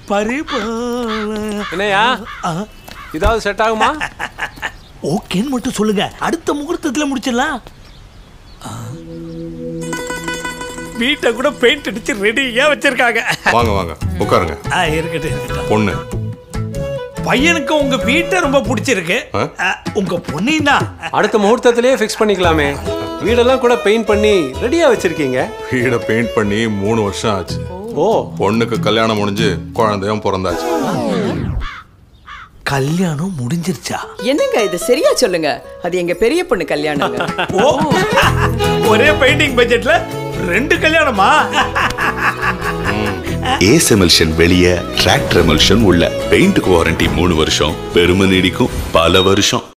பரிபால என்னையா இதாவது செட் ஆகுமா ஓகேன்னு மட்டும் சொல்லுங்க அடுத்த முகூர்த்தத்துல முடிச்சிடலாம் ஆ. வீட்டை கூட பெயிண்ட் அடிச்சு ரெடியா வச்சிருக்காங்க வாங்க வாங்க உட்காருங்க ஆ, இருக்கட்டும் இருக்கட்டும் பொண்ணு பையனுக்கு உங்க வீட்டை ரொம்ப பிடிச்சிருக்கு ஆ? ஆ, உங்க பொண்ணையும் தான் அடுத்த முகூர்த்தத்திலேயே ஃபிக்ஸ் பண்ணிக்கலாமே வீடெல்லாம் கூட பெயிண்ட் பண்ணி ரெடியா வச்சிருக்கீங்க வீடை பெயிண்ட் பண்ணி மூணு வருஷம் ஆச்சு ஓ பொண்ணுக்கு கல்யாணம் முடிஞ்சு குழந்தையும் பிறந்தாச்சு கல்யாணம் முடிஞ்சிருச்சா என்னங்க இது சரியா சொல்லுங்க அது எங்க பெரிய பொண்ணு கல்யாணங்க ஓ ஒரே பெயிண்டிங் பட்ஜெட்ல ரெண்டு கல்யாணமா ஏஸ் எமல்ஷன் வெளியே டிராக்டர் எமல்ஷன் உள்ள பெயிண்ட்டுக்கு வாரண்டி மூணு வருஷம் பெருமை நீடிக்கும் பல வருஷம்